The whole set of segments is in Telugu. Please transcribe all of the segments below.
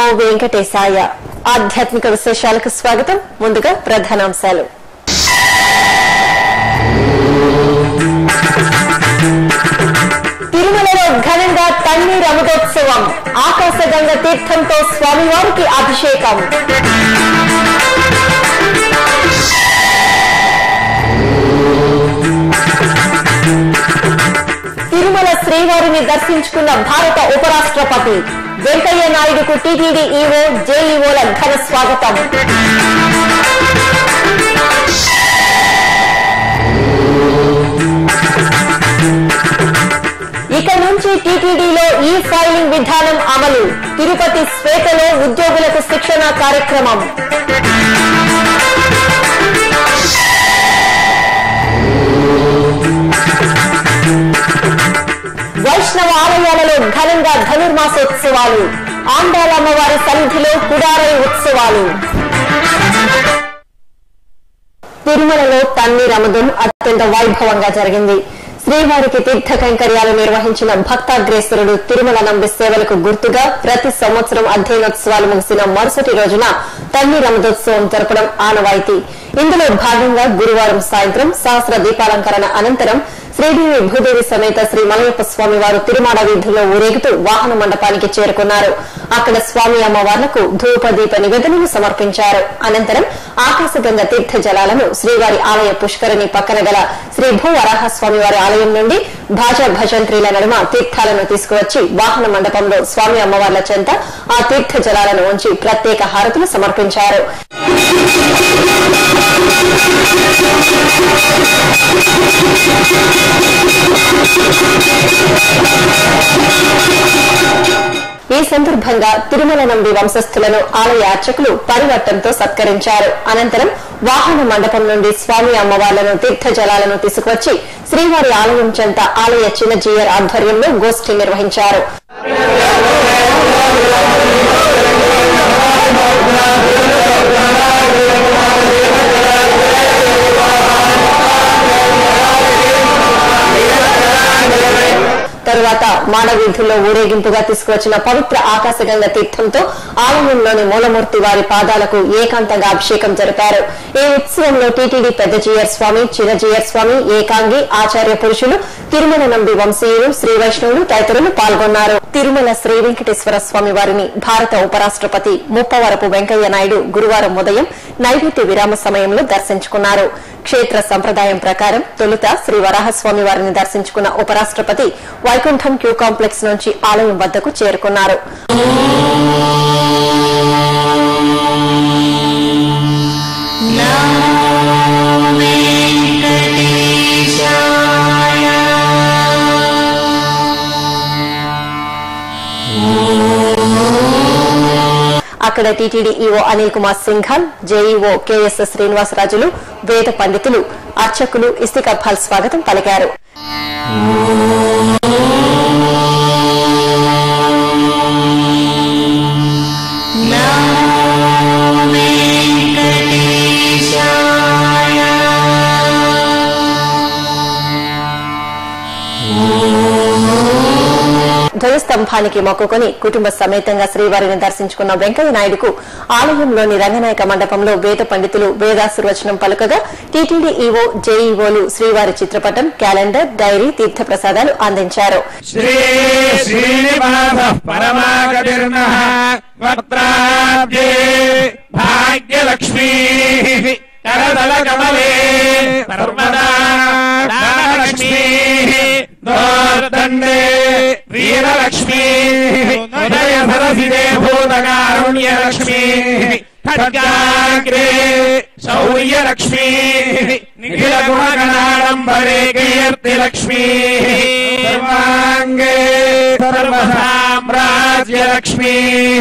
నమో వెంకటేశాయ ఆధ్యాత్మిక విశేషాలకు స్వాగతం ముందుగా ప్రధానాంశాలు తిరుమలలో ఘనంగా తన్నీర్ అమృతోత్సవం ఆకాశగంగ తీర్థంతో స్వామివారికి అభిషేకం తిరుమల శ్రీవారిని దర్శించుకున్న భారత ఉపరాష్ట్రపతి వెంకయ్య నాయుడుకు టీటీడీ ఈవో జేఈఓల ఘన స్వాగతం ఇక నుంచి టీటీడీలో ఈ ఫైలింగ్ విధానం అమలు తిరుపతి శ్వేతలో ఉద్యోగులకు శిక్షణ కార్యక్రమం వైష్ణవ ఆలయాలలో ఘనంగా ధనుర్మాసోత్సవాలు ఆండాల అమ్మవారి సన్నిధిలో కుడారై ఉత్సవాలు తిరుమలలో తన్నీర్ అమదం అత్యంత వైభవంగా జరిగింది శ్రీవారికి తీర్థ కైంకర్యాలు నిర్వహించిన భక్తాగ్రేసరుడు తిరుమల నంబి సేవలకు గుర్తుగా ప్రతి సంవత్సరం అధ్యయనోత్సవాలు ముగిసిన మరుసటి రోజున తన్నీర్ అమదోత్సవం జరపడం ఆనవాయితీ ఇందులో భాగంగా గురువారం సాయంత్రం సహస్ర దీపాలంకరణ అనంతరం శ్రీదేవి భూదేవి సమేత శ్రీ మలయప్ప స్వామి వారు తిరుమాడ వీధుల్లో ఊరేగుతూ వాహన మండపానికి చేరుకున్నారు అక్కడ స్వామి అమ్మవార్లకు ధూప దీప నివేదనలు సమర్పించారు అనంతరం ఆకాశగంగ తీర్థ జలాలను శ్రీవారి ఆలయ పుష్కరిణి పక్కన గల శ్రీ భూ వరాహ స్వామి వారి ఆలయం నుండి భాజా భజంత్రీల నడుమ తీర్థాలను తీసుకువచ్చి వాహన మండపంలో స్వామి అమ్మవార్ల చెంత ఆ తీర్థ జలాలను ఉంచి ప్రత్యేక హారతులు సమర్పించారు ఈ సందర్భంగా తిరుమల నంబి వంశస్థులను ఆలయ అర్చకులు పరివర్తంతో సత్కరించారు అనంతరం వాహన మండపం నుండి స్వామి అమ్మవార్లను తీర్థ జలాలను తీసుకువచ్చి శ్రీవారి ఆలయం చెంత ఆలయ చిన్నజీయర్ ఆధ్వర్యంలో గోష్ఠి నిర్వహించారు తరువాత మానవీధుల్లో ఊరేగింపుగా తీసుకువచ్చిన పవిత్ర ఆకాశగంగ తీర్థంతో ఆలయంలోని మూలమూర్తి వారి పాదాలకు ఏకాంతంగా అభిషేకం జరిపారు ఈ ఉత్సవంలో టీటీడీ పెద్ద జీయర్ స్వామి చిన్నజీయర్ స్వామి ఏకాంగి ఆచార్య పురుషులు తిరుమల నంబి వంశీయులు శ్రీ వైష్ణవులు తదితరులు పాల్గొన్నారు తిరుమల శ్రీ వెంకటేశ్వర స్వామి వారిని భారత ఉపరాష్ట్రపతి ముప్పవరపు వెంకయ్య నాయుడు గురువారం ఉదయం నైవేద్య విరామ సమయంలో దర్శించుకున్నారు క్షేత్ర సంప్రదాయం ప్రకారం తొలుత శ్రీ వరాహస్వామి వారిని దర్శించుకున్న ఉపరాష్ట్రపతి వైకుంఠం క్యూ కాంప్లెక్స్ నుంచి ఆలయం వద్దకు చేరుకున్నారు అక్కడ TTD EO Anil Kumar Singhal JEO KS శ్రీనివాసరాజులు వేద పండితులు అర్చకులు ఇస్తికబ్బాల్ స్వాగతం పలికారు ధ్వజస్తంభానికి మొక్కుకొని కుటుంబ సమేతంగా శ్రీవారిని దర్శించుకున్న వెంకయ్య నాయుడుకు ఆలయంలోని రంగనాయక మండపంలో వేద పండితులు వేదాశీర్వచనం పలుకగా టీటీడీ ఈవో జేఈఓలు శ్రీవారి చిత్రపటం క్యాలెండర్ డైరీ తీర్థ ప్రసాదాలు అందించారు శ్రీ శ్రీనివాస పరమాగతిర్న వక్త్రాబ్జే భాగ్యలక్ష్మీ కరదల కమలే సర్వదా దానలక్ష్మీ దోర్దండే వీరలక్ష్మీ ఉదయ సరసిదే భూతకారుణ్యలక్ష్మీ ఖడ్గాగ్రే శౌర్యలక్ష్మీ నిఖిల గుణగణాడంబరే కీర్తిలక్ష్మీ సర్వాంగే సర్వసామ్రాజ్యలక్ష్మీ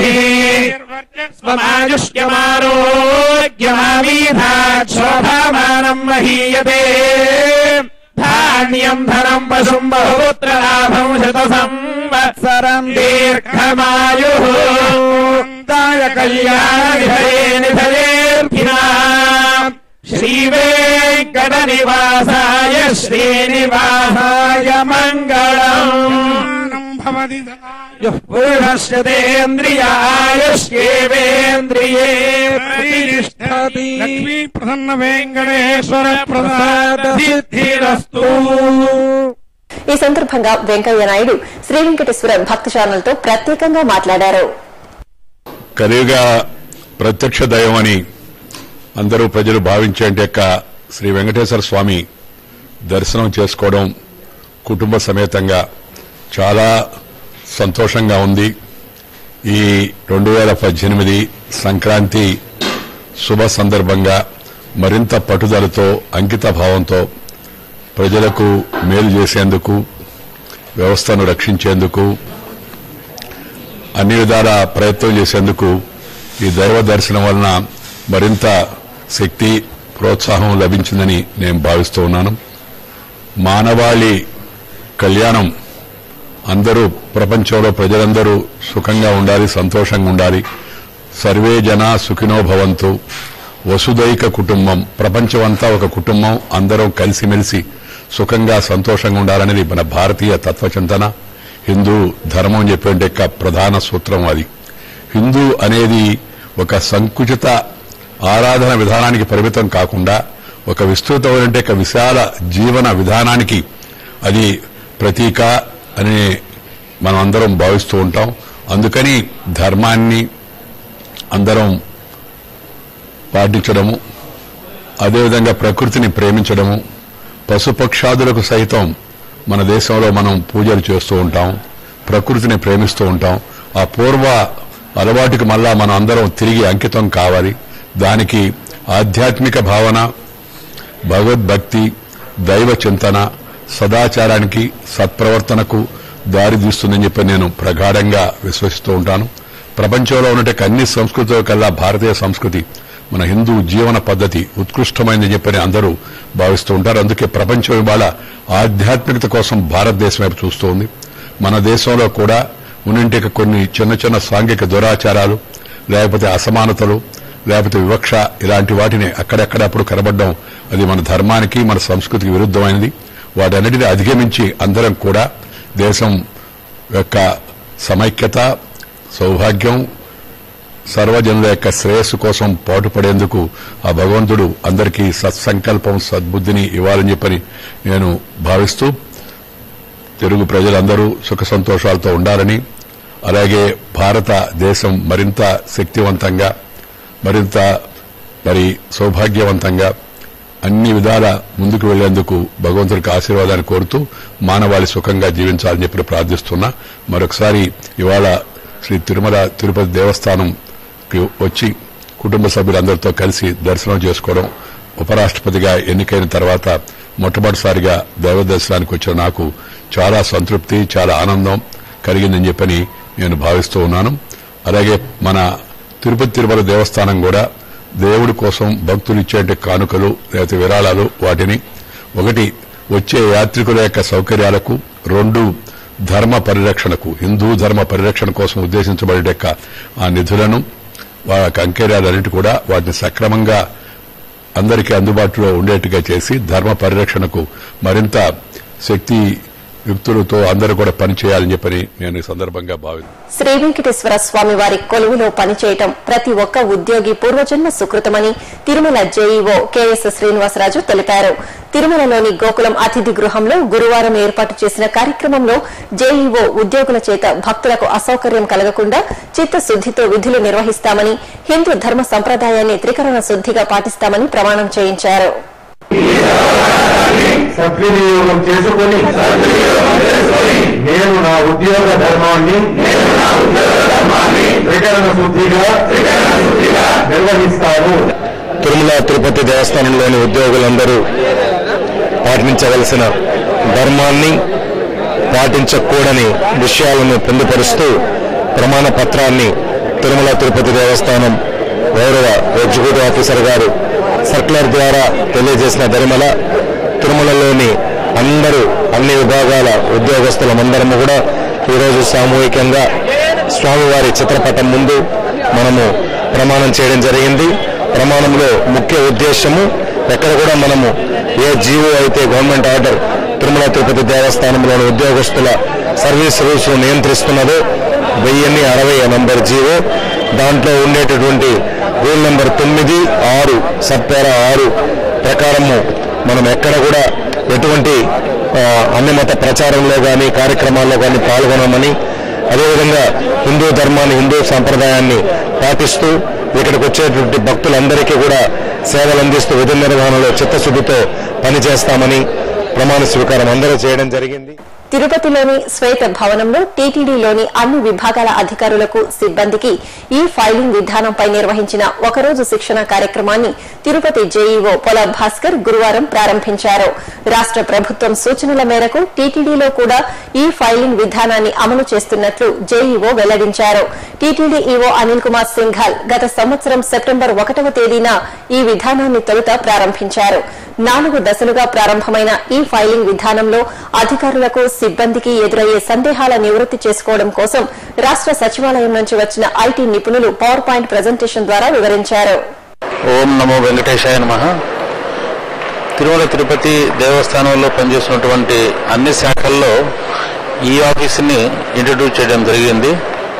స్వమాయుష్యమారోగ్యమామీధాక్షోభామానం మహీయతే ధాన్యం ధనం పశుం బహుపుత్రలాభం శత సంవత్సరం దీర్ఘమాయు దాయ కళ్యాణ విధయే నిధయేర్భినా శ్రీవేంకట నివాసాయ శ్రీనివాసాయ మంగళం భవ यः पुरुषस्य तेन्द्रियायुष्येवेन्द्रिये प्रतिष्ठति లక్ష్మీ ప్రసన్న వెంకటేశ్వర ప్రసాద సిద్ధిరస్తు ఈ సందర్భంగా వెంకయ్య నాయుడు శ్రీ వెంకటేశ్వర భక్త ఛానల్తో ప్రత్యేకంగా మాట్లాడారు కలియుగ ప్రత్యక్ష దైవం అని అందరూ ప్రజలు భావించేంటి యొక్క శ్రీ వెంకటేశ్వర స్వామి దర్శనం చేసుకోవడం కుటుంబ సమేతంగా చాలా సంతోషంగా ఉంది ఈ రెండు వేల పద్దెనిమిది సంక్రాంతి శుభ సందర్భంగా మరింత పట్టుదలతో అంకిత భావంతో ప్రజలకు మేలు చేసేందుకు వ్యవస్థను రక్షించేందుకు అన్ని విధాల ప్రయత్నం చేసేందుకు ఈ దైవ దర్శనం వలన మరింత శక్తి ప్రోత్సాహం లభించిందని నేను భావిస్తూ ఉన్నాను మానవాళి కళ్యాణం అందరూ ప్రపంచంలో ప్రజలందరూ సుఖంగా ఉండాలి సంతోషంగా ఉండాలి సర్వే జన సుఖినో భవంతు వసుదైక కుటుంబం ప్రపంచమంతా ఒక కుటుంబం అందరం కలిసిమెలిసి సుఖంగా సంతోషంగా ఉండాలనేది మన భారతీయ తత్వచింతన హిందూ ధర్మం చెప్పే యొక్క ప్రధాన సూత్రం అది హిందూ అనేది ఒక సంకుచిత ఆరాధన విధానానికి పరిమితం కాకుండా ఒక విస్తృతమైన ఒక విశాల జీవన విధానానికి అది ప్రతీక అని మనం అందరం భావిస్తూ ఉంటాం అందుకని ధర్మాన్ని అందరం పాటించడము అదేవిధంగా ప్రకృతిని ప్రేమించడము పశుపక్షాదులకు సైతం మన దేశంలో మనం పూజలు చేస్తూ ఉంటాం ప్రకృతిని ప్రేమిస్తూ ఉంటాం ఆ పూర్వ అలవాటుకి మళ్ళా మనం అందరం తిరిగి అంకితం కావాలి దానికి ఆధ్యాత్మిక భావన భగవద్భక్తి దైవ చింతన సదాచారానికి సత్ప్రవర్తనకు దారితీస్తుందని చెప్పి నేను ప్రగాఢంగా విశ్వసిస్తూ ఉంటాను ప్రపంచంలో ఉన్నట్టు అన్ని సంస్కృతుల కల్లా భారతీయ సంస్కృతి మన హిందూ జీవన పద్ధతి ఉత్కృష్టమైందని చెప్పని అందరూ భావిస్తూ ఉంటారు అందుకే ప్రపంచం ఇవాళ ఆధ్యాత్మికత కోసం భారతదేశం వైపు చూస్తూ ఉంది మన దేశంలో కూడా ఉన్నింటికి కొన్ని చిన్న చిన్న సాంఘిక దురాచారాలు లేకపోతే అసమానతలు లేకపోతే వివక్ష ఇలాంటి వాటిని అక్కడెక్కడప్పుడు కనబడడం అది మన ధర్మానికి మన సంస్కృతికి విరుద్ధమైనది వాటన్నిటిని అధిగమించి అందరం కూడా దేశం యొక్క సమైక్యత సౌభాగ్యం సర్వజనుల యొక్క శ్రేయస్సు కోసం పాటుపడేందుకు ఆ భగవంతుడు అందరికీ సత్సంకల్పం సద్బుద్ధిని ఇవ్వాలని చెప్పని నేను భావిస్తూ తెలుగు ప్రజలందరూ సుఖ సంతోషాలతో ఉండాలని అలాగే భారతదేశం మరింత శక్తివంతంగా మరింత మరి సౌభాగ్యవంతంగా అన్ని విధాల ముందుకు వెళ్లేందుకు భగవంతుడికి ఆశీర్వాదాన్ని కోరుతూ మానవాళి సుఖంగా జీవించాలని చెప్పి ప్రార్థిస్తున్నా మరొకసారి ఇవాళ శ్రీ తిరుమల తిరుపతి దేవస్థానంకి వచ్చి కుటుంబ సభ్యులందరితో కలిసి దర్శనం చేసుకోవడం ఉపరాష్ట్రపతిగా ఎన్నికైన తర్వాత మొట్టమొదటిసారిగా దైవ దర్శనానికి వచ్చిన నాకు చాలా సంతృప్తి చాలా ఆనందం కలిగిందని చెప్పని నేను భావిస్తూ ఉన్నాను అలాగే మన తిరుపతి తిరుమల దేవస్థానం కూడా దేవుడి కోసం భక్తులు ఇచ్చే కానుకలు లేకపోతే విరాళాలు వాటిని ఒకటి వచ్చే యాత్రికుల యొక్క సౌకర్యాలకు రెండు ధర్మ పరిరక్షణకు హిందూ ధర్మ పరిరక్షణ కోసం ఉద్దేశించబడే యొక్క ఆ నిధులను వాళ్ళ అంకెర్యాలన్నిటి కూడా వాటిని సక్రమంగా అందరికీ అందుబాటులో ఉండేట్టుగా చేసి ధర్మ పరిరక్షణకు మరింత శక్తి యుక్తులతో అందరూ కూడా పనిచేయాలని చెప్పని నేను ఈ సందర్భంగా భావిస్తున్నాను శ్రీ వెంకటేశ్వర స్వామి వారి కొలువులో పనిచేయటం ప్రతి ఒక్క ఉద్యోగి పూర్వజన్మ సుకృతమని తిరుమల జేఈఓ కెఎస్ శ్రీనివాసరాజు తెలిపారు తిరుమలలోని గోకులం అతిథి గృహంలో గురువారం ఏర్పాటు చేసిన కార్యక్రమంలో జేఈఓ ఉద్యోగుల చేత భక్తులకు అసౌకర్యం కలగకుండా చిత్తశుద్దితో విధులు నిర్వహిస్తామని హిందూ ధర్మ సంప్రదాయాన్ని త్రికరణ శుద్దిగా పాటిస్తామని ప్రమాణం చేయించారు సద్వినియోగం చేసుకొని నేను నా ఉద్యోగ ధర్మాన్ని త్రికరణ శుద్ధిగా నిర్వహిస్తాను తిరుమల తిరుపతి దేవస్థానంలోని ఉద్యోగులందరూ పాటించవలసిన ధర్మాన్ని పాటించకూడని విషయాలను పొందుపరుస్తూ ప్రమాణ పత్రాన్ని తిరుమల తిరుపతి దేవస్థానం గౌరవ ఎగ్జిక్యూటివ్ ఆఫీసర్ గారు సర్క్యులర్ ద్వారా తెలియజేసిన ధర్మల తిరుమలలోని అందరూ అన్ని విభాగాల ఉద్యోగస్తులమందరము కూడా ఈరోజు సామూహికంగా స్వామివారి చిత్రపటం ముందు మనము ప్రమాణం చేయడం జరిగింది ప్రమాణంలో ముఖ్య ఉద్దేశము ఎక్కడ కూడా మనము ఏ జీవో అయితే గవర్నమెంట్ ఆర్డర్ తిరుమల తిరుపతి దేవస్థానంలోని ఉద్యోగస్తుల సర్వీస్ రూల్స్ నియంత్రిస్తున్నదో వెయ్యిన్ని అరవై నంబర్ జీవో దాంట్లో ఉండేటటువంటి రూల్ నెంబర్ తొమ్మిది ఆరు సబ్పేర ఆరు ప్రకారము మనం ఎక్కడ కూడా ఎటువంటి ఆ, అన్ని మత ప్రచారంలో కానీ కార్యక్రమాల్లో కానీ పాల్గొనమని అదేవిధంగా హిందూ ధర్మాన్ని హిందూ సాంప్రదాయాన్ని పాటిస్తూ ఇక్కడికి వచ్చేటువంటి భక్తులందరికీ కూడా సేవలు అందిస్తూ విధి నిర్వహణలో చిత్తశుద్ధితో పనిచేస్తామని ప్రమాణ స్వీకారం అందరూ చేయడం జరిగింది తిరుపతిలోని శ్వేత భవనంలో టీటీడీలోని అన్ని విభాగాల అధికారులకు సిబ్బందికి ఈ ఫైలింగ్ విధానంపై నిర్వహించిన ఒకరోజు శిక్షణ కార్యక్రమాన్ని తిరుపతి జేఈఓ పొల భాస్కర్ గురువారం ప్రారంభించారు రాష్ట ప్రభుత్వం సూచనల మేరకు టీటీడీలో కూడా ఈ ఫైలింగ్ విధానాన్ని అమలు చేస్తున్నట్లు జేఈఓ వెల్లడించారు టీటీడీ ఈవో అనిల్ కుమార్ సింఘాల్ గత సంవత్సరం సెప్టెంబర్ ఒకటవ తేదీన ఈ విధానాన్ని తొలుత ప్రారంభించారు నాలుగు దశలుగా ప్రారంభమైన ఈ ఫైలింగ్ విధానంలో అధికారులకు సిబ్బందికి ఎదురయ్యే సందేహాల నివృత్తి చేసుకోవడం కోసం రాష్ట సచివాలయం నుంచి వచ్చిన ఐటీ నిపుణులు పవర్ పాయింట్ ప్రజెంటేషన్ ద్వారా వివరించారు ఓం నమో వెంకటేశాయ నమ తిరుమల తిరుపతి దేవస్థానంలో పనిచేస్తున్నటువంటి అన్ని శాఖల్లో ఈ ఆఫీస్ని ఇంట్రడ్యూస్ చేయడం జరిగింది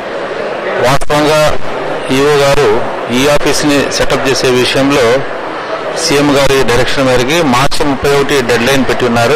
వాస్తవంగా ఈఓ గారు ఈ ఆఫీస్ని సెటప్ చేసే విషయంలో సీఎం గారి డైరెక్షన్ మేరకు మార్చి ముప్పై ఒకటి డెడ్ లైన్ పెట్టి ఉన్నారు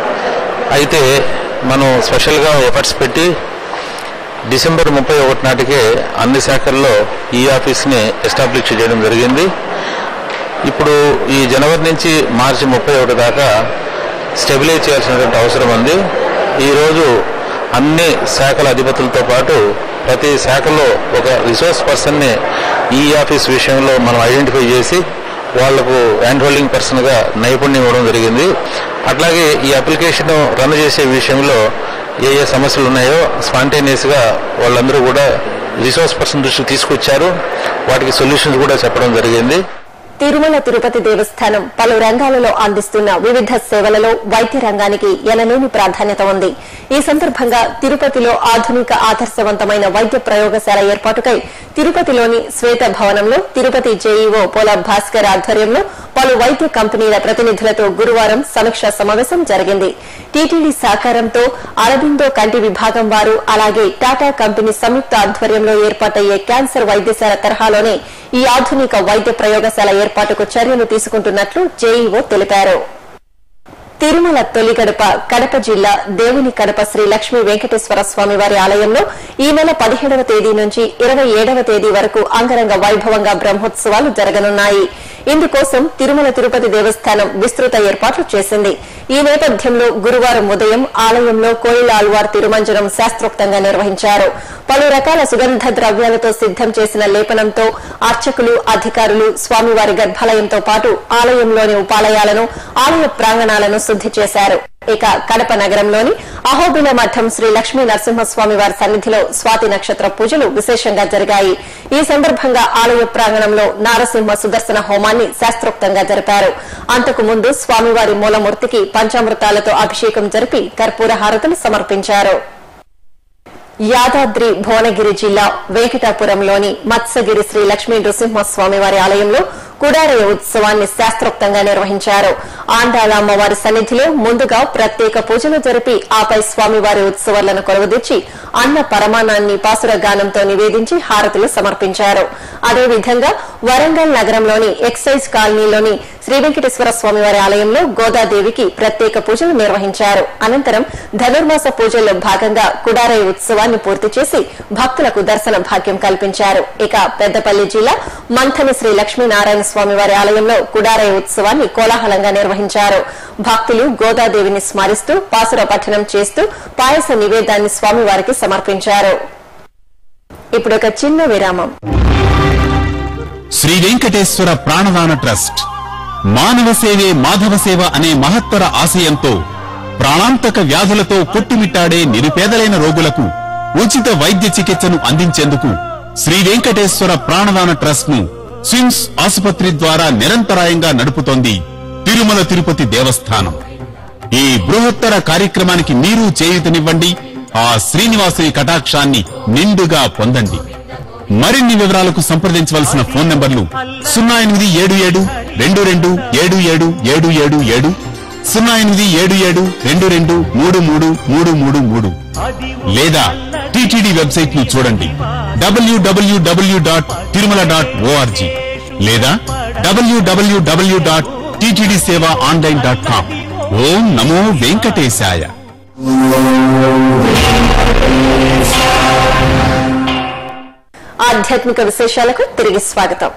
అయితే మనం స్పెషల్గా ఎఫర్ట్స్ పెట్టి డిసెంబర్ ముప్పై ఒకటి నాటికే అన్ని శాఖల్లో ఈ ఆఫీస్ని ఎస్టాబ్లిష్ చేయడం జరిగింది ఇప్పుడు ఈ జనవరి నుంచి మార్చి ముప్పై ఒకటి దాకా స్టెబిలైజ్ చేయాల్సినటువంటి అవసరం ఉంది ఈరోజు అన్ని శాఖల అధిపతులతో పాటు ప్రతి శాఖలో ఒక రిసోర్స్ పర్సన్ని ఈ ఆఫీస్ విషయంలో మనం ఐడెంటిఫై చేసి వాళ్లకు హ్యాండ్ హోల్డింగ్ పర్సన్గా నైపుణ్యం ఇవ్వడం జరిగింది అట్లాగే ఈ అప్లికేషన్ రన్ చేసే విషయంలో ఏ ఏ సమస్యలు ఉన్నాయో స్పాంటేనియస్గా వాళ్ళందరూ కూడా రిసోర్స్ పర్సన్ దృష్టికి తీసుకొచ్చారు వాటికి సొల్యూషన్స్ కూడా చెప్పడం జరిగింది తిరుమల తిరుపతి దేవస్థానం పలు రంగాలలో అందిస్తున్న వివిధ సేవలలో వైద్య రంగానికి ఎనలేని ప్రాధాన్యత ఉంది ఈ సందర్భంగా తిరుపతిలో ఆధునిక ఆదర్శవంతమైన వైద్య ప్రయోగశాల ఏర్పాటుకై తిరుపతిలోని శ్వేత భవనంలో తిరుపతి జేఈఓ పోల భాస్కర్ ఆధ్వర్యంలో పలు వైద్య కంపెనీల ప్రతినిధులతో గురువారం సమీక్షా సమావేశం జరిగింది టీటీడీ సహకారంతో అరబిందో కంటి విభాగం వారు అలాగే టాటా కంపెనీ సంయుక్త ఆధ్వర్యంలో ఏర్పాటయ్యే క్యాన్సర్ వైద్యశాల తరహాలోనే ఈ ఆధునిక వైద్య ప్రయోగశాల ఏర్పాటుకు చర్యలు తీసుకుంటున్నట్లు జేఈఓ తెలిపారు తిరుమల తొలి గడప కడప జిల్లా దేవుని కడప శ్రీ లక్ష్మీ వెంకటేశ్వర స్వామి వారి ఆలయంలో ఈ నెల పదిహేడవ తేదీ నుంచి ఇరవై ఏడవ తేదీ వరకు అంగరంగ వైభవంగా బ్రహ్మోత్సవాలు జరగనున్నాయి ఇందుకోసం తిరుమల తిరుపతి దేవస్థానం విస్తృత ఏర్పాట్లు చేసింది ఈ నేపథ్యంలో గురువారం ఉదయం ఆలయంలో కోయిల ఆల్వార్ తిరుమంజనం శాస్త్రోక్తంగా నిర్వహించారు పలు రకాల సుగంధ ద్రవ్యాలతో సిద్దం చేసిన లేపనంతో అర్చకులు అధికారులు స్వామివారి గర్భాలయంతో పాటు ఆలయంలోని ఉపాలయాలను ఆలయ ప్రాంగణాలను శుద్ది చేశారు ఇక కడప నగరంలోని అహోబిల మఠం శ్రీ లక్ష్మీ నరసింహస్వామి వారి సన్నిధిలో స్వాతి నక్షత్ర పూజలు విశేషంగా జరిగాయి ఈ సందర్భంగా ఆలయ ప్రాంగణంలో నారసింహ సుదర్శన హోమాన్ని శాస్త్రోక్తంగా జరిపారు అంతకు ముందు స్వామివారి మూలమూర్తికి పంచామృతాలతో అభిషేకం జరిపి కర్పూర హారతులు సమర్పించారు యాదాద్రి భువనగిరి జిల్లా వెంకటాపురంలోని మత్స్యగిరి శ్రీ లక్ష్మీ నృసింహస్వామి వారి ఆలయంలో కుడారయ ఉత్సవాన్ని శాస్త్రోక్తంగా నిర్వహించారు ఆండాల అమ్మవారి సన్నిధిలో ముందుగా ప్రత్యేక పూజలు జరిపి ఆపై స్వామివారి ఉత్సవాలను కొలువుదీర్చి అన్న పరమాణాన్ని పాసుర గానంతో నివేదించి హారతులు సమర్పించారు అదేవిధంగా వరంగల్ నగరంలోని ఎక్సైజ్ కాలనీలోని శ్రీ వెంకటేశ్వర స్వామివారి ఆలయంలో గోదాదేవికి ప్రత్యేక పూజలు నిర్వహించారు అనంతరం ధనుర్మాస పూజల్లో భాగంగా కుడారయ్య ఉత్సవాన్ని పూర్తి చేసి భక్తులకు దర్శన భాగ్యం కల్పించారు ఇక పెద్దపల్లి జిల్లా మంథని శ్రీ లక్ష్మీనారాయణ స్వామివారి ఆలయంలో కుడారయ్య ఉత్సవాన్ని కోలాహలంగా నిర్వహించారు భక్తులు గోదాదేవిని స్మరిస్తూ పాసుర పఠనం చేస్తూ పాయస నివేదాన్ని స్వామివారికి సమర్పించారు ఇప్పుడు ఒక చిన్న విరామం శ్రీ వెంకటేశ్వర ప్రాణదాన ట్రస్ట్ మానవ సేవే మాధవ సేవ అనే మహత్తర ఆశయంతో ప్రాణాంతక వ్యాధులతో కొట్టుమిట్టాడే నిరుపేదలైన రోగులకు ఉచిత వైద్య చికిత్సను అందించేందుకు శ్రీ వెంకటేశ్వర ప్రాణదాన ట్రస్ట్ ను స్విమ్స్ ఆసుపత్రి ద్వారా నిరంతరాయంగా నడుపుతోంది తిరుమల తిరుపతి దేవస్థానం ఈ బృహత్తర కార్యక్రమానికి మీరు చేయూతనివ్వండి ఆ శ్రీనివాసుని కటాక్షాన్ని నిండుగా పొందండి మరిన్ని వివరాలకు సంప్రదించవలసిన ఫోన్ నంబర్లు సున్నా ఎనిమిది ఏడు ఏడు రెండు రెండు ఏడు ఏడు ఏడు ఏడు ఏడు సున్నా ఎనిమిది ఏడు ఏడు రెండు రెండు మూడు మూడు మూడు మూడు మూడు లేదా టిటిడి వెబ్సైట్ ను చూడండి W W W dot Tirumala dot O R G లేదా W W W dot TTD seva online dot com ఓం నమో వెంకటేశాయ ఆధ్యాత్మిక విశేషాలకు తిరిగి స్వాగతం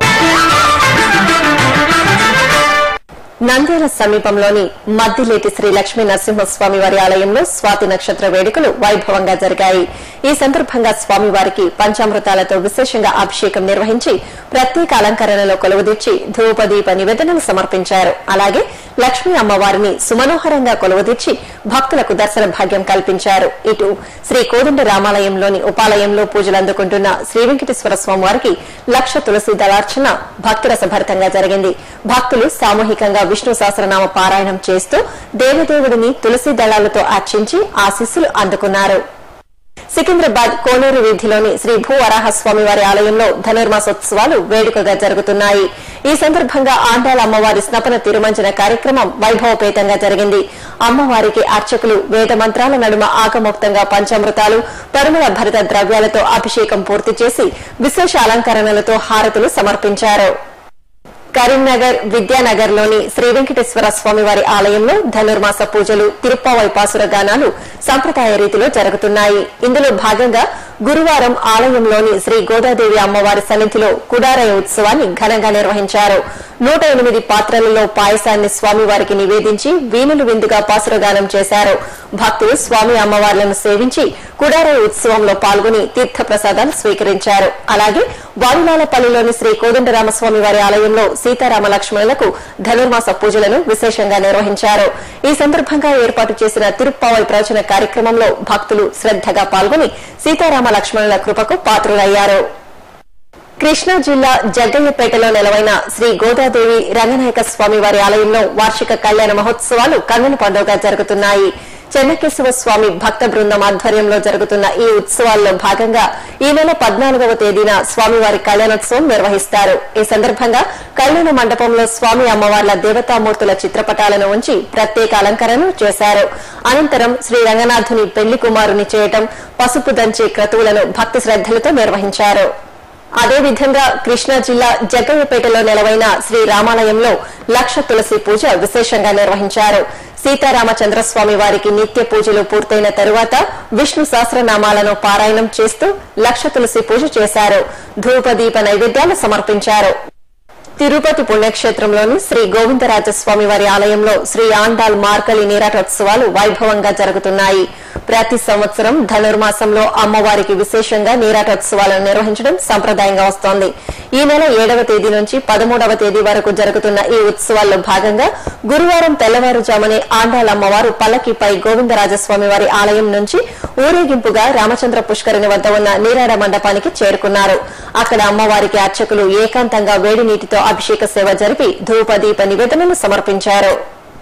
నంద్యాల సమీపంలోని మద్దిలేటి శ్రీ లక్ష్మీ నరసింహస్వామి వారి ఆలయంలో స్వాతి నక్షత్ర వేడుకలు వైభవంగా జరిగాయి ఈ సందర్భంగా స్వామివారికి పంచామృతాలతో విశేషంగా అభిషేకం నిర్వహించి ప్రత్యేక అలంకరణలో కొలువుదీర్చి ధూపదీప నివేదనలు సమర్పించారు అలాగే లక్ష్మీ అమ్మవారిని సుమనోహరంగా కొలువుదీర్చి భక్తులకు దర్శన భాగ్యం కల్పించారు ఇటు శ్రీ కోదండ రామాలయంలోని ఉపాలయంలో పూజలు అందుకుంటున్న శ్రీ వెంకటేశ్వర స్వామి వారికి లక్ష తులసి దళార్చన భక్తురస భరితంగా జరిగింది భక్తులు సామూహికంగా విష్ణు సహస్రనామ పారాయణం చేస్తూ దేవదేవుడిని తులసి దళాలతో అర్చించి ఆశీస్సులు అందుకున్నారు సికింద్రాబాద్ కోనేరు వీధిలోని శ్రీ భూ వరాహస్వామి వారి ఆలయంలో ధనుర్మాసోత్సవాలు వేడుకగా జరుగుతున్నాయి ఈ సందర్భంగా ఆండాల అమ్మవారి స్నపన తిరుమంజన కార్యక్రమం వైభవపేతంగా జరిగింది అమ్మవారికి అర్చకులు వేద మంత్రాల నడుమ ఆగమోక్తంగా పంచామృతాలు పరిమళ భరిత ద్రవ్యాలతో అభిషేకం పూర్తి చేసి విశేష అలంకరణలతో హారతులు సమర్పించారు కరీంనగర్ విద్యానగర్ లోని శ్రీ వెంకటేశ్వర స్వామి వారి ఆలయంలో ధనుర్మాస పూజలు తిరుప్పావై పాసుర గానాలు సంప్రదాయ రీతిలో జరుగుతున్నాయి ఇందులో భాగంగా గురువారం ఆలయంలోని శ్రీ గోదాదేవి అమ్మవారి సన్నిధిలో కుడారయ ఉత్సవాన్ని ఘనంగా నిర్వహించారు నూట ఎనిమిది పాత్రలలో పాయసాన్ని స్వామివారికి నివేదించి వీణులు విందుగా పాసురగానం చేశారు భక్తులు స్వామి అమ్మవార్లను సేవించి కుడారయ ఉత్సవంలో పాల్గొని తీర్థ ప్రసాదాలు స్వీకరించారు అలాగే వారులాలపల్లిలోని శ్రీ కోదండరామస్వామి వారి ఆలయంలో సీతారామ లక్ష్మణులకు ధనుర్మాస పూజలను విశేషంగా నిర్వహించారు ఈ సందర్భంగా ఏర్పాటు చేసిన తిరుప్పావై ప్రవచన కార్యక్రమంలో భక్తులు శ్రద్దగా పాల్గొని సీతారామ లక్ష్మణుల కృపకు పాత్రులయ్యారు కృష్ణా జిల్లా జగ్గయ్యపేటలో నెలవైన శ్రీ గోదాదేవి రంగనాయక స్వామి వారి ఆలయంలో వార్షిక కళ్యాణ మహోత్సవాలు కన్నుల పండుగగా జరుగుతున్నాయి చెన్నకేశవ స్వామి భక్త బృందం ఆధ్వర్యంలో జరుగుతున్న ఈ ఉత్సవాల్లో భాగంగా ఈ నెల పద్నాలుగవ తేదీన స్వామివారి కళ్యాణోత్సవం నిర్వహిస్తారు ఈ సందర్భంగా కళ్యాణ మండపంలో స్వామి అమ్మవార్ల దేవతామూర్తుల చిత్రపటాలను ఉంచి ప్రత్యేక అలంకరణ చేశారు అనంతరం శ్రీ రంగనాథుని పెళ్లి కుమారుని చేయటం పసుపు దంచే క్రతువులను భక్తి శ్రద్దలతో నిర్వహించారు అదేవిధంగా కృష్ణా జిల్లా జగ్గయ్యపేటలో నెలవైన శ్రీ రామాలయంలో లక్ష తులసి పూజ విశేషంగా నిర్వహించారు సీతారామచంద్రస్వామి వారికి నిత్య పూజలు పూర్తయిన తరువాత విష్ణు సహస్రనామాలను పారాయణం చేస్తూ లక్ష తులసి పూజ చేశారు ధూపదీప నైవేద్యాలు సమర్పించారు తిరుపతి పుణ్యక్షేత్రంలోని శ్రీ గోవిందరాజస్వామి వారి ఆలయంలో శ్రీ ఆండాల్ మార్కలి నీరాటోత్సవాలు వైభవంగా జరుగుతున్నాయి ప్రతి సంవత్సరం ధనుర్మాసంలో అమ్మవారికి విశేషంగా నీరాటోత్సవాలను నిర్వహించడం సంప్రదాయంగా వస్తోంది ఈ నెల ఏడవ తేదీ నుంచి పదమూడవ తేదీ వరకు జరుగుతున్న ఈ ఉత్సవాల్లో భాగంగా గురువారం తెల్లవారుజామునే ఆండాల్ అమ్మవారు పల్లకిపై గోవిందరాజస్వామి వారి ఆలయం నుంచి ఊరేగింపుగా రామచంద్ర పుష్కరిణి వద్ద ఉన్న నీరాడ మండపానికి చేరుకున్నారు అక్కడ అమ్మవారికి అర్చకులు ఏకాంతంగా వేడి నీటితో అభిషేక సేవ జరిపి ధూపదీప నివేదనలు సమర్పించారు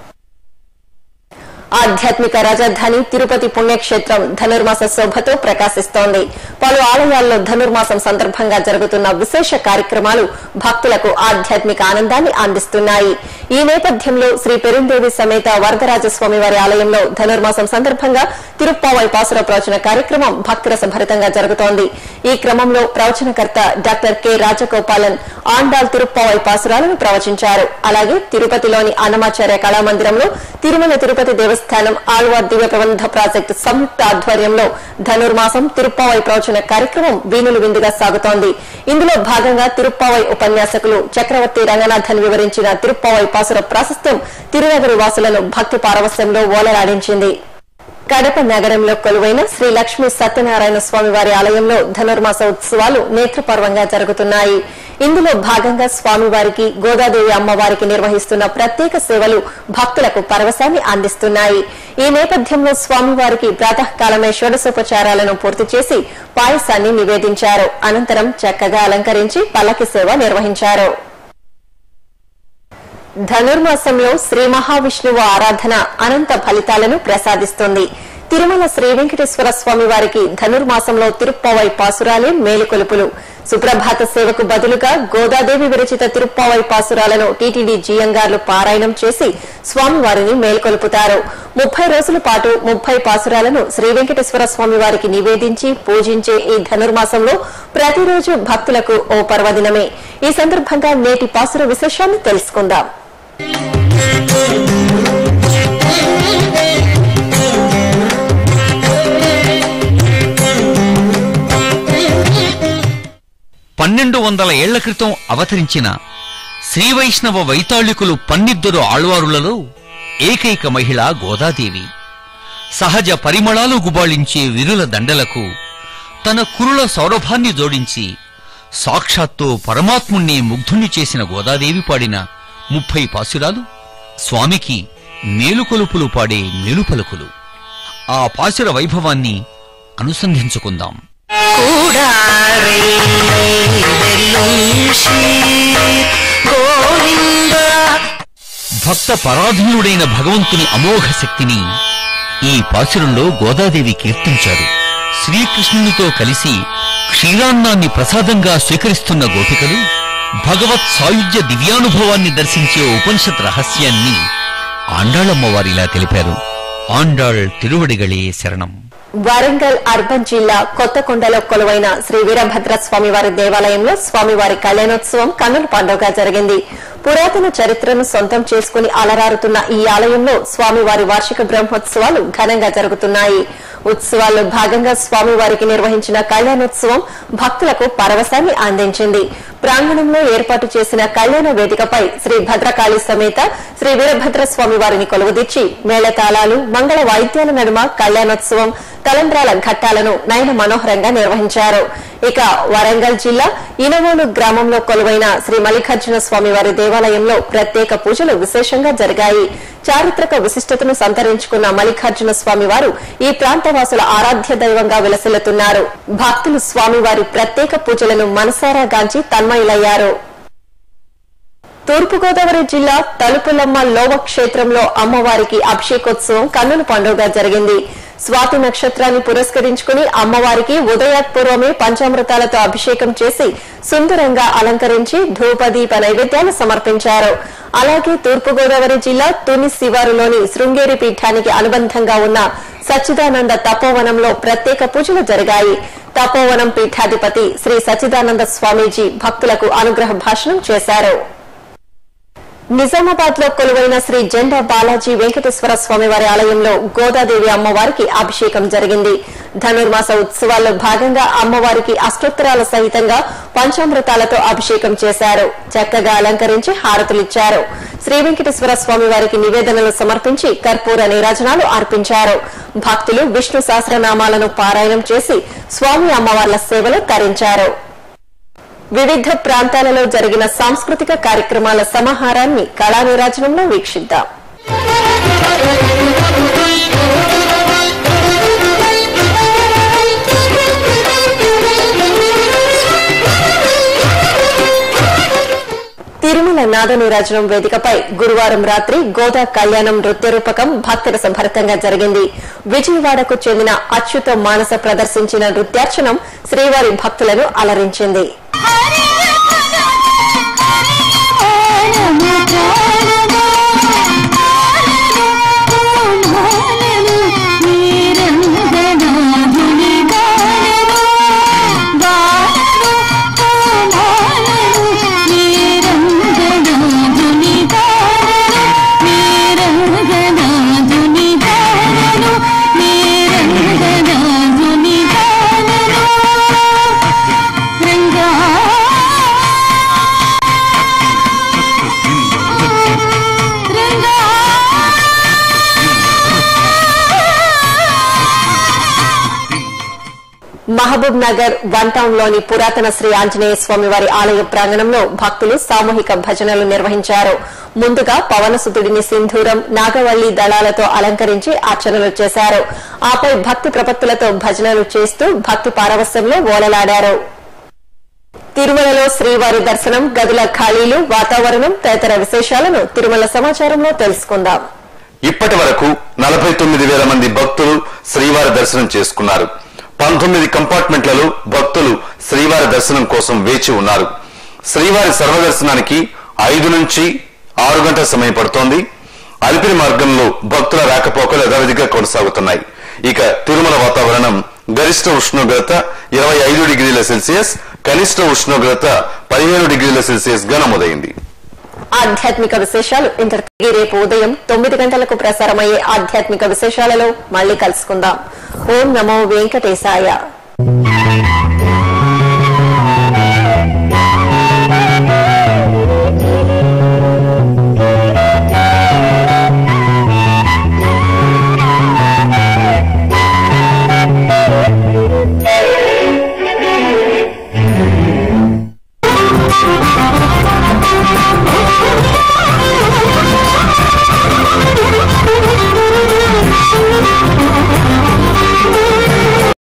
ఆధ్యాత్మిక రాజధాని తిరుపతి పుణ్యక్షేత్రం ధనుర్మాస శోభతో ప్రకాశిస్తోంది పలు ఆలయాల్లో ధనుర్మాసం సందర్భంగా జరుగుతున్న విశేష కార్యక్రమాలు భక్తులకు ఆధ్యాత్మిక ఆనందాన్ని అందిస్తున్నాయి ఈ నేపథ్యంలో శ్రీ పెరుందేవి సమేత వరదరాజస్వామి వారి ఆలయంలో ధనుర్మాసం సందర్భంగా తిరుప్పావై పాసుర ప్రవచన కార్యక్రమం భక్తిరస భరితంగా జరుగుతోంది ఈ క్రమంలో ప్రవచనకర్త డాక్టర్ కె రాజగోపాలన్ ఆండాల్ తిరుప్పావై పాసురాలను ప్రవచించారు అలాగే తిరుపతిలోని అన్నమాచార్య కళామందిరంలో తిరుమల తిరుపతి దేవస్థానం ఆళ్వార్ దివ్య ప్రబంధ ప్రాజెక్టు సంయుక్త ఆధ్వర్యంలో ధనుర్మాసం తిరుప్పావై ప్రవచన కార్యక్రమం వీణులు విందుగా సాగుతోంది ఇందులో భాగంగా తిరుప్పావై ఉపన్యాసకులు చక్రవర్తి రంగనాథన్ వివరించిన తిరుప్పావై పాసుర ప్రాశస్త్యం తిరునగరి వాసులను భక్తి పారవస్యంలో ఓలలాడించింది కడప నగరంలో కొలువైన శ్రీ లక్ష్మీ సత్యనారాయణ స్వామి వారి ఆలయంలో ధనుర్మాస ఉత్సవాలు నేత్రపర్వంగా జరుగుతున్నాయి ఇందులో భాగంగా స్వామివారికి గోదాదేవి అమ్మవారికి నిర్వహిస్తున్న ప్రత్యేక సేవలు భక్తులకు పరవశాన్ని అందిస్తున్నాయి ఈ నేపథ్యంలో స్వామివారికి ప్రాతకాలమే షోడశోపచారాలను పూర్తి చేసి పాయసాన్ని నివేదించారు అనంతరం చక్కగా అలంకరించి పల్లకి సేవ నిర్వహించారు ధనుర్మాసంలో శ్రీ మహావిష్ణువు ఆరాధన అనంత ఫలితాలను ప్రసాదిస్తుంది తిరుమల శ్రీ వెంకటేశ్వర స్వామి వారికి ధనుర్మాసంలో తిరుప్పావై పాసురాలే మేలుకొలుపులు సుప్రభాత సేవకు బదులుగా గోదాదేవి విరచిత తిరుప్పావై పాసురాలను టీటీడీ జీఎంగార్లు పారాయణం చేసి స్వామివారిని మేల్కొలుపుతారు ముప్పై రోజుల పాటు ముప్పై పాసురాలను శ్రీ వెంకటేశ్వర స్వామి వారికి నివేదించి పూజించే ఈ ధనుర్మాసంలో ప్రతిరోజు భక్తులకు ఓ పర్వదినమే ఈ సందర్భంగా నేటి పాసుర విశేషాన్ని తెలుసుకుందాం పన్నెండు వందల ఏళ్ల క్రితం అవతరించిన శ్రీవైష్ణవ వైతాళికులు పన్నిద్దరు ఆళ్వారులలో ఏకైక మహిళ గోదాదేవి సహజ పరిమళాలు గుబాళించే విరుల దండలకు తన కురుల సౌరభాన్ని జోడించి సాక్షాత్తు పరమాత్ముణ్ణి ముగ్ధుణ్ణి చేసిన గోదాదేవి పాడిన ముప్పై పాసురాలు స్వామికి మేలుకొలుపులు పాడే మేలుపలుకులు ఆ పాసుర వైభవాన్ని అనుసంధించుకుందాం భక్త పరాధీనుడైన భగవంతుని అమోఘ శక్తిని ఈ పాసురంలో గోదాదేవి కీర్తించారు శ్రీకృష్ణునితో కలిసి క్షీరాన్నాన్ని ప్రసాదంగా స్వీకరిస్తున్న గోపికలు భగవత్ సాయుధ్య దివ్యానుభవాన్ని దర్శించే ఉపనిషత్ రహస్యాన్ని ఆండాళమ్మవారిలా తెలిపారు ఆండాళ్ తిరువడిగళే శరణం వరంగల్ అర్బన్ జిల్లా కొత్తకొండలో కొలువైన శ్రీ వీరభద్ర స్వామివారి దేవాలయంలో స్వామివారి కళ్యాణోత్సవం కన్నుల పండుగ జరిగింది పురాతన చరిత్రను సొంతం చేసుకుని అలరారుతున్న ఈ ఆలయంలో స్వామివారి వార్షిక బ్రహ్మోత్సవాలు ఘనంగా జరుగుతున్నాయి ఉత్సవాల్లో భాగంగా స్వామివారికి నిర్వహించిన కళ్యాణోత్సవం భక్తులకు పరవశాన్ని అందించింది ప్రాంగణంలో ఏర్పాటు చేసిన కళ్యాణ వేదికపై శ్రీ భద్రకాళి సమేత శ్రీ వీరభద్ర స్వామి వారిని కొలువుదీర్చి మేళతాళాలు మంగళ వాయిద్యాల నడుమ కళ్యాణోత్సవం తలంబ్రాల ఘట్టాలను నయన మనోహరంగా నిర్వహించారు ఇక వరంగల్ జిల్లా ఇనవోలు గ్రామంలో కొలువైన శ్రీ మల్లికార్జున స్వామి వారి దేవాలయంలో ప్రత్యేక పూజలు విశేషంగా జరిగాయి చారిత్రక విశిష్టతను సంతరించుకున్న మల్లికార్జున స్వామి వారు ఈ ప్రాంతవాసుల ఆరాధ్య దైవంగా విలసిల్లుతున్నారు భక్తులు స్వామివారి ప్రత్యేక పూజలను మనసారా గాంచి తన్మయులయ్యారు తూర్పుగోదావరి జిల్లా తలుపులమ్మ లోవ క్షేత్రంలో అమ్మవారికి అభిషేకోత్సవం కన్నుల పండుగ జరిగింది స్వాతి నక్షత్రాన్ని పురస్కరించుకుని అమ్మవారికి ఉదయాత్పూర్వమే పంచామృతాలతో అభిషేకం చేసి సుందరంగా అలంకరించి ధూపదీప నైవేద్యాలు సమర్పించారు అలాగే తూర్పుగోదావరి జిల్లా తుని శివారులోని శృంగేరి పీఠానికి అనుబంధంగా ఉన్న సచ్చిదానంద తపోవనంలో ప్రత్యేక పూజలు జరిగాయి తపోవనం పీఠాధిపతి శ్రీ సచ్చిదానంద స్వామీజీ భక్తులకు అనుగ్రహ భాషణం చేశారు నిజామాబాద్ లో కొలువైన శ్రీ జెండా బాలాజీ వెంకటేశ్వర స్వామి వారి ఆలయంలో గోదాదేవి అమ్మవారికి అభిషేకం జరిగింది ధనుర్మాస ఉత్సవాల్లో భాగంగా అమ్మవారికి అష్టోత్తరాల సహితంగా పంచామృతాలతో అభిషేకం చేశారు చక్కగా అలంకరించి హారతులిచ్చారు శ్రీ వెంకటేశ్వర స్వామి వారికి నివేదనలు సమర్పించి కర్పూర నీరాజనాలు అర్పించారు భక్తులు విష్ణు సహస్రనామాలను పారాయణం చేసి స్వామి అమ్మవార్ల సేవలు తరించారు వివిధ ప్రాంతాలలో జరిగిన సాంస్కృతిక కార్యక్రమాల సమాహారాన్ని కళా నీరాజనంలో వీక్షిద్దాం తిరుమల నాద నీరాజనం వేదికపై గురువారం రాత్రి గోదా కళ్యాణం నృత్య రూపకం భక్తుల సంభరితంగా జరిగింది విజయవాడకు చెందిన అచ్యుత మానస ప్రదర్శించిన నృత్యార్చనం శ్రీవారి భక్తులను అలరించింది మహబూబ్ నగర్ వన్ టౌన్ లోని పురాతన శ్రీ ఆంజనేయ స్వామి వారి ఆలయ ప్రాంగణంలో భక్తులు సామూహిక భజనలు నిర్వహించారు ముందుగా పవనసుతుడిని సింధూరం నాగవల్లి దళాలతో అలంకరించి అర్చనలు చేశారు ఆపై భక్తి ప్రపత్తులతో భజనలు చేస్తూ భక్తి పారవస్యంలో ఓలలాడారు తిరుమలలో శ్రీవారి దర్శనం గదుల ఖాళీలు వాతావరణం తదితర విశేషాలను తిరుమల సమాచారంలో తెలుసుకుందాం ఇప్పటి వరకు నలభై తొమ్మిది వేల మంది భక్తులు శ్రీవారి దర్శనం చేసుకున్నారు పంతొమ్మిది కంపార్ట్మెంట్లలో భక్తులు శ్రీవారి దర్శనం కోసం వేచి ఉన్నారు శ్రీవారి సర్వదర్శనానికి ఐదు నుంచి ఆరు గంటల సమయం పడుతోంది అలిపిరి మార్గంలో భక్తుల రాకపోకలు యథావిధిగా కొనసాగుతున్నాయి ఇక తిరుమల వాతావరణం గరిష్ట ఉష్ణోగ్రత ఇరవై ఐదు డిగ్రీల సెల్సియస్ కనిష్ట ఉష్ణోగ్రత పదిహేను డిగ్రీల సెల్సియస్ గా నమోదైంది ఆధ్యాత్మిక విశేషాలు ఇంతటికి రేపు ఉదయం తొమ్మిది గంటలకు ప్రసారమయ్యే ఆధ్యాత్మిక విశేషాలలో మళ్ళీ కలుసుకుందాం ఓం నమో వెంకటేశాయ